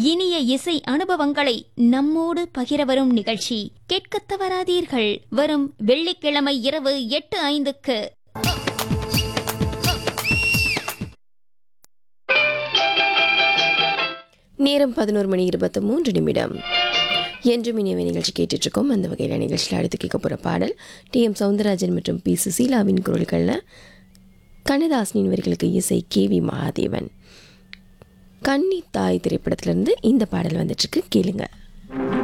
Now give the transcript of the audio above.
இனிய இசை அனுபவங்களை நம்மோடு பகிர வரும் நிகழ்ச்சி கேட்கத் தவறாதீர்கள் வரும் வெள்ளிக்கிழமை இரவு எட்டு ஐந்துக்கு நேரம் பதினோரு மணி இருபத்தி மூன்று நிமிடம் என்றும் இனியவை நிகழ்ச்சி கேட்டுட்டு இருக்கோம் அந்த வகையில் நிகழ்ச்சியில் அடுத்து கேட்க போகிற பாடல் டி எம் சவுந்தரராஜன் மற்றும் பி சுசீலாவின் குரல்களில் கண்ணதாசனின் வரிகளுக்கு இசை கே வி மகாதேவன் கன்னி தாய் திரைப்படத்திலிருந்து இந்த பாடல் வந்துட்டுருக்கு கேளுங்க